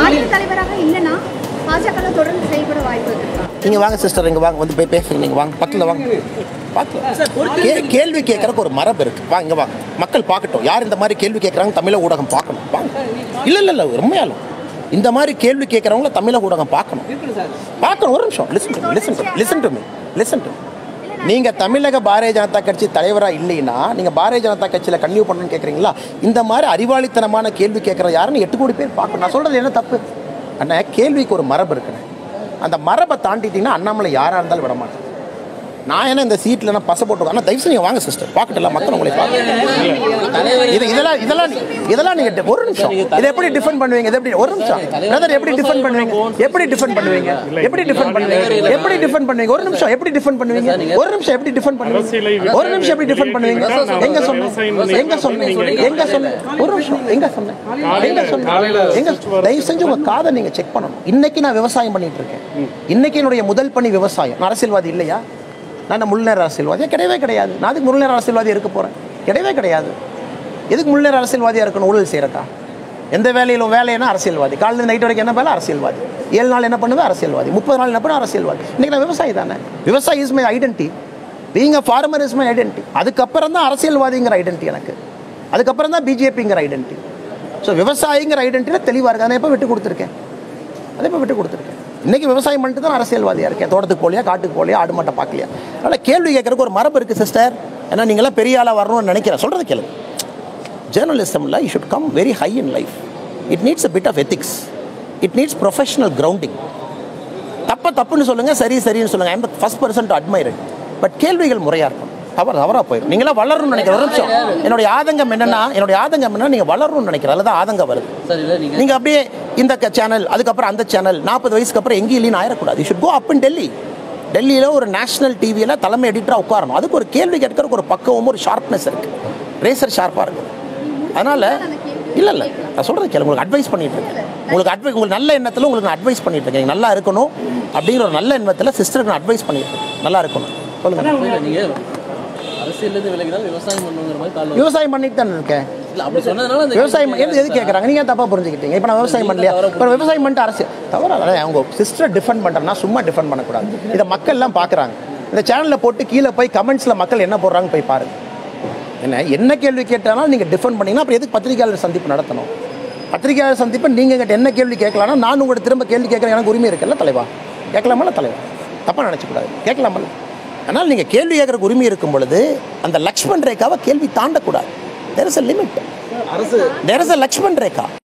மாநில தலைவராக இல்லைன்னா பாஜக தொடர்ந்து செயல்பட வாய்ப்பு இருக்கா நீங்கள் வாங்க சிஸ்டர் இங்கே வாங்க வந்து போய் பேசுங்க நீங்கள் வாங்க பக்கத்தில் வாங்க பார்க்கலாம் கே கேள்வி கேட்குறக்கு ஒரு மரபு இருக்குது வாங்க இங்க வாங்க மக்கள் பார்க்கட்டும் யார் இந்த மாதிரி கேள்வி கேட்குறாங்க தமிழக ஊடகம் பார்க்கணும் வாங்க இல்லை இல்லை இல்லை உண்மையாலும் இந்த மாதிரி கேள்வி கேட்குறவங்கள தமிழக ஊடகம் பார்க்கணும் பார்க்கணும் ஒரு நிமிஷம் listen to listen to listen to me listen to நீங்கள் தமிழக பாரதிய ஜனதா கட்சி தலைவராக இல்லைன்னா நீங்கள் பாரதிய ஜனதா கட்சியில் கன்னியூ பண்ணணும்னு கேட்குறீங்களா இந்த மாதிரி அறிவாளித்தனமான கேள்வி கேட்குற யாருன்னு எட்டு கோடி பேர் பார்க்கணும் நான் சொல்கிறது என்ன தப்பு அண்ணா கேள்விக்கு ஒரு மரபு இருக்குண்ணே அந்த மரபை தாண்டிட்டீங்கன்னா அண்ணாமலை யாராக இருந்தாலும் விட மாட்டேன் நான் என்ன இந்த சீட்டில் நான் பச போட்டு ஆனால் தயவு செய்து வாங்க சிஸ்டர் பார்க்கட்டல மக்கள் உங்களை பார்க்க இது இதெல்லாம் இதெல்லாம் நீ- இதெல்லாம் நீங்க ஒரு நிமிஷம் இதை எப்படி டிஃபெண்ட் பண்ணுவீங்க இது எப்படி ஒரு நிமிஷம் பிரதர் எப்படி டிஃபெண்ட் பண்ணுவீங்க எப்படி டிஃபெண்ட் பண்ணுவீங்க எப்படி டிஃபெண்ட் பண்ணுவீங்க எப்படி டிஃபெண்ட் பண்ணுவீங்க ஒரு நிமிஷம் எப்படி டிஃபெண்ட் பண்ணுவீங்க ஒரு நிமிஷம் எப்படி டிஃபெண்ட் பண்ணுவீங்க ஒரு நிமிஷம் எப்படி டிஃபெண்ட் பண்ணுவீங்க எங்க சொன்னேன் எங்க சொன்னேன் எங்க சொன்னேன் ஒரு நிமிஷம் எங்க சொன்னேன் எங்க சொன்னேன் எங்க தயவு செஞ்சு உங்க காதை நீங்க செக் பண்ணணும் இன்னைக்கு நான் விவசாயம் பண்ணிட்டு இருக்கேன் இன்னைக்கு என்னுடைய முதல் பணி விவசாயம் நான் அரசியல்வாதி இல்லையா நான் என்ன முழுநேர அரசியல்வாதியா கிடையவே கிடையாது நான் அதுக்கு முழுநேர அரசியல்வாதி இருக்க போறேன் கிடையவே கிடையாது எதுக்கு முழுநேர அரசியல்வாதியா இருக்கணும் ஊழல் செய்யறக்கா எந்த வேலையிலும் வேலைன்னா அரசியல்வாதி காலையில் நைட் வரைக்கும் என்ன வேலை அரசியல்வாதி ஏழு நாள் என்ன பண்ணுவேன் அரசியல்வாதி முப்பது நாள் என்ன பண்ணுவேன் அரசியல்வாதி இன்னைக்கு நான் விவசாயி தானே விவசாயி is my identity being a farmer is my identity அதுக்கப்புறம் தான் அரசியல்வாதிங்கிற ஐடென்டி எனக்கு அதுக்கப்புறம் தான் பிஜேபிங்கிற ஐடென்டி ஸோ விவசாயிங்கிற ஐடென்டியில் தெளிவாக இருக்கு அதை எப்போ விட்டு கொடுத்துருக்கேன் அதை இப்போ விட்டு கொடுத்துருக்கேன் இன்னைக்கு விவசாயம் பண்ணிட்டு தான் அரசியல்வாதியாக இருக்கேன் தோட்டத்துக்கு போலியா காட்டுக்கு போலியா ஆடு மாட்டை பார்க்கலையா அதனால் கேள்வி கேட்கறதுக்கு ஒரு மரபு இருக்குது சிஸ்டர் ஏன்னா நீங்களாம் பெரிய ஆளாக வரணும்னு நினைக்கிறேன் சொல்கிறது கேளுங்க ஜேர்னலிசமில் you should come very high in life it needs a bit of ethics it needs professional grounding தப்ப தப்புன்னு சொல்லுங்க சரி சரின்னு சொல்லுங்க I'm first person to admire but கேள்விகள் முறையாக இருக்கும் தவறு தவறாக போயிடும் நீங்களாம் வளரணும்னு நினைக்கிற ஒரு நிமிஷம் என்னுடைய ஆதங்கம் என்னன்னா என்னுடைய ஆதங்கம் என்னன்னா நீங்கள் வளரணும்னு நினைக்கிற அதில் தான் ஆதங்கம் வருது சார் இல்லை நீங்கள் நீங்க அப்படியே இந்த சேனல் அதுக்கப்புறம் அந்த சேனல் நாற்பது வயசுக்கு அப்புறம் எங்கேயும் இல்லைன்னு ஆயிடக்கூடாது ஷுட் கோ அப் இன் டெல்லி டெல்லியில் ஒரு நேஷனல் டிவியில் தலைமை எடிட்டராக உட்காரணும் அதுக்கு ஒரு கேள்வி கேட்கறதுக்கு ஒரு பக்குவமும் ஒரு ஷார்ப்னஸ் இருக்கு ரேசர் ஷார்ப்பாக இருக்கு அதனால இல்லை இல்லை நான் சொல்கிறது கேளு உங்களுக்கு அட்வைஸ் பண்ணிட்டு இருக்கேன் உங்களுக்கு அட்வை உங்களுக்கு நல்ல எண்ணத்தில் உங்களுக்கு நான் அட்வைஸ் பண்ணிட்டு இருக்கேன் நல்லா இருக்கணும் அப்படிங்கிற ஒரு நல்ல எண்ணத்தில் சிஸ்டருக்கு நான் அட்வைஸ் பண்ணிட்டு இருக்கேன் நல்லா இருக்கணும் சொல்லுங்க நீங்கள் அரசியல்லேருந்து விலகினால் விவசாயம் பண்ணுங்கிற மாதிரி கால் விவசாயம் பண்ணிட்டு தானே இருக்கேன் இல்லை அப்படி சொன்னதுனால அந்த விவசாயம் எது எது கேட்குறாங்க நீங்கள் தப்பாக புரிஞ்சுக்கிட்டீங்க இப்போ நான் விவசாயம் பண்ணலையா இப்போ விவசாயம் பண்ணிட்டு அரசியல் தவிர அதான் அவங்க சிஸ்டரை டிஃபெண்ட் பண்ணுறேன்னா சும்மா டிஃபெண்ட் பண்ணக்கூடாது இதை மக்கள்லாம் பார்க்குறாங்க இந்த சேனலில் போட்டு கீழே போய் கமெண்ட்ஸில் மக்கள் என்ன போடுறாங்க போய் பாருங்க என்ன என்ன கேள்வி கேட்டாலும் நீங்கள் டிஃபெண்ட் பண்ணீங்கன்னா அப்புறம் எதுக்கு பத்திரிகையாளர் சந்திப்பு நடத்தணும் பத்திரிகையாளர் சந்திப்பு நீங்கள் எங்கிட்ட என்ன கேள்வி கேட்கலாம்னா நான் உங்கள்கிட்ட திரும்ப கேள்வி கேட்குறேன் எனக்கு உரிமை இருக்குல்ல தலைவா கேட்கலாமல்ல தலைவா தப்பாக நினச்சக்கூடாது கேட்கலாமல்ல அதனால் நீங்கள் கேள்வி கேட்குறக்கு உரிமை இருக்கும் பொழுது அந்த லக்ஷ்மண் ரேகாவை கேள்வி தாண்டக்கூடாது தேர் இஸ் அ லிமிட் அரசு there is a Lakshman Rekha